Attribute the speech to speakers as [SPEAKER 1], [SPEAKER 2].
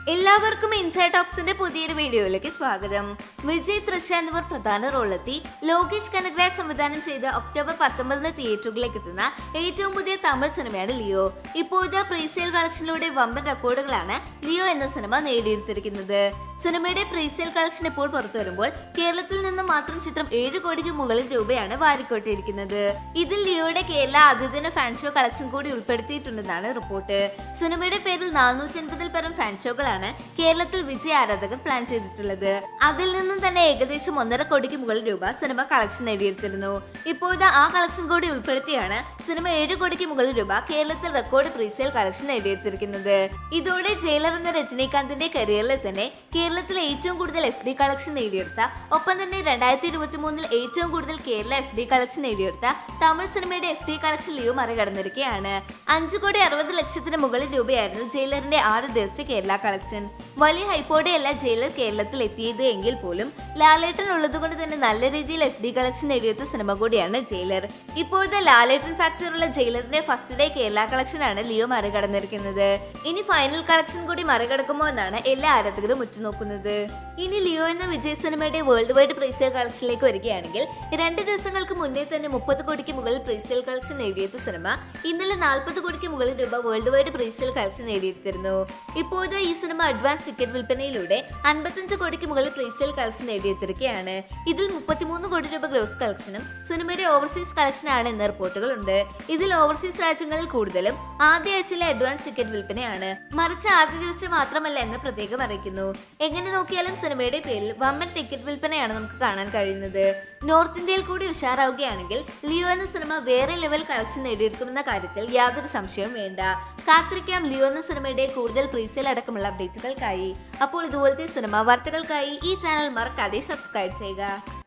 [SPEAKER 1] എല്ലാവർക്കും ഇൻസൈഡ് ടോക്സിന്റെ പുതിയൊരു വീഡിയോയിലേക്ക് സ്വാഗതം വിജയ് തൃഷ എന്നിവർ പ്രധാന റോളെത്തി ലോകേഷ് കനഗ്രാജ് സംവിധാനം ചെയ്ത ഒക്ടോബർ പത്തൊമ്പതിന് തിയേറ്ററുകളിലേക്ക് എത്തുന്ന ഏറ്റവും പുതിയ തമിഴ് സിനിമയാണ് ലിയോ ഇപ്പോഴത്തെ പ്രീസെയിൽ കളക്ഷനിലൂടെ വമ്പൻ റെക്കോർഡുകളാണ് ലിയോ എന്ന സിനിമ നേടിയെടുത്തിരിക്കുന്നത് സിനിമയുടെ പ്രീസെയിൽ കളക്ഷൻ ഇപ്പോൾ പുറത്തു വരുമ്പോൾ കേരളത്തിൽ നിന്നും മാത്രം ചിത്രം ഏഴ് കോടിക്ക് മുകളിൽ രൂപയാണ് വാരിക്കൊട്ടിയിരിക്കുന്നത് ഇതിൽ ലിയോയുടെ കേരള ആദ്യദിന ഫാൻ ഷോ കളക്ഷൻ കൂടി ഉൾപ്പെടുത്തിയിട്ടുണ്ടെന്നാണ് റിപ്പോർട്ട് സിനിമയുടെ പേരിൽ നാനൂറ്റി അൻപതിൽ പരം ഫാൻ ഷോകളാണ് കേരളത്തിൽ വിജയ് ആരാധകർ പ്ലാൻ ചെയ്തിട്ടുള്ളത് അതിൽ നിന്നും തന്നെ ഏകദേശം ഒന്നര കോടിക്ക് മുകളിൽ രൂപ സിനിമ കളക്ഷൻ നേടിയെടുത്തിരുന്നു ഇപ്പോഴത്തെ ആ കളക്ഷൻ കൂടി ഉൾപ്പെടുത്തിയാണ് സിനിമ ഏഴ് കോടിക്ക് മുകളിൽ രൂപ കേരളത്തിൽ റെക്കോർഡ് പ്രീസെയിൽ കളക്ഷൻ നേടിയെടുത്തിരിക്കുന്നത് ഇതോടെ ജയിലർ എന്ന രജനീകാന്തിന്റെ കരിയറിൽ തന്നെ കേരളത്തിൽ ഏറ്റവും കൂടുതൽ എഫ് ഡി കളക്ഷൻ നേടിയെടുത്ത ഒപ്പം തന്നെ രണ്ടായിരത്തി ഇരുപത്തി മൂന്നിൽ ഏറ്റവും കൂടുതൽ കേരള എഫ് ഡി കളക്ഷൻ നേടിയെടുത്ത തമിഴ് സിനിമയുടെ എഫ് ഡി കളക്ഷൻ ലിയോ മറികടന്നിരിക്കുകയാണ് അഞ്ചു കോടി അറുപത് ലക്ഷത്തിന് മുകളിൽ രൂപയായിരുന്നു ജയിലറിന്റെ ആദ്യ ദിവസത്തെ കേരള കളക്ഷൻ വലിയ ഹൈപ്പോടെയല്ല ജയിലർ കേരളത്തിൽ എത്തിയത് എങ്കിൽ പോലും ലാലേട്ടൻ ഉള്ളതുകൊണ്ട് തന്നെ നല്ല രീതിയിൽ എഫ് ഡി കളക്ഷൻ നേടിയെടുത്ത സിനിമ കൂടിയാണ് ജയിലർ ഇപ്പോഴത്തെ ലാലേട്ടൻ ഫാക്ടറുള്ള ജയിലറിന്റെ ഫസ്റ്റ് ഡേ കേരള കളക്ഷനാണ് ലിയോ മറികടന്നിരിക്കുന്നത് ഇനി ഫൈനൽ കളക്ഷൻ കൂടി മറികടക്കുമോ എന്നാണ് എല്ലാ ആരാധകരും ഉറ്റുനോക്കുന്നത് ഇനി ലിയോ എന്ന വിജയ് സിനിമയുടെ വേൾഡ് വൈഡ് പ്രീസെയിൽ കളക്ഷനിലേക്ക് വരികയാണെങ്കിൽ രണ്ട് ദിവസങ്ങൾക്ക് മുന്നേ തന്നെ മുപ്പത് കോടിക്ക് മുകളിൽ പ്രീസെയിൽ കളക്ഷൻ നേടിയെടുത്ത സിനിമ ഇന്നലെ നാൽപ്പത് കോടിക്ക് മുകളിൽ രൂപ വേൾഡ് വൈഡ് പ്രീസെയിൽ കളക്ഷൻ നേടിയെടുത്തിരുന്നു ഇപ്പോഴത്തെ ഈ സിനിമ അഡ്വാൻസ് ടിക്കറ്റ് വിൽപ്പനയിലൂടെ അൻപത്തഞ്ച് കോടിക്ക് മുകളിൽ പ്രീസെയിൽ കളക്ഷൻ നേടിയെടുത്തിരിക്കുകയാണ് ഇതിൽ മുപ്പത്തിമൂന്ന് കോടി രൂപ ഗ്രോസ് കളക്ഷനും സിനിമയുടെ ഓവർസീസ് കളക്ഷനാണ് എന്ന റിപ്പോർട്ടുകളുണ്ട് ഇതിൽ ഓവർസീസ് രാജ്യങ്ങളിൽ കൂടുതലും ആദ്യ ആഴ്ചയിലെ അഡ്വാൻസ് ടിക്കറ്റ് വിൽപ്പനയാണ് മറിച്ച് ആദ്യ ദിവസം മാത്രമല്ല എന്ന് പ്രത്യേകം അറിയിക്കുന്നു എങ്ങനെ നോക്കിയാലും സിനിമയുടെ പേരിൽ വമ്പൻ ടിക്കറ്റ് വിൽപ്പനയാണ് നമുക്ക് കാണാൻ കഴിയുന്നത് നോർത്ത് ഇന്ത്യയിൽ കൂടി ഉഷാറാവുകയാണെങ്കിൽ ലിയോ എന്ന സിനിമ വേറെ ലെവൽ കളക്ഷൻ നേടിയെടുക്കുമെന്ന കാര്യത്തിൽ യാതൊരു സംശയവും വേണ്ട കാത്തിരിക്കാം ലിയോ എന്ന സിനിമയുടെ കൂടുതൽ പ്രീസെയിൽ അടക്കമുള്ള അപ്ഡേറ്റുകൾക്കായി അപ്പോൾ ഇതുപോലത്തെ സിനിമ വാർത്തകൾക്കായി ഈ ചാനൽ മറക്കാതെ സബ്സ്ക്രൈബ് ചെയ്യുക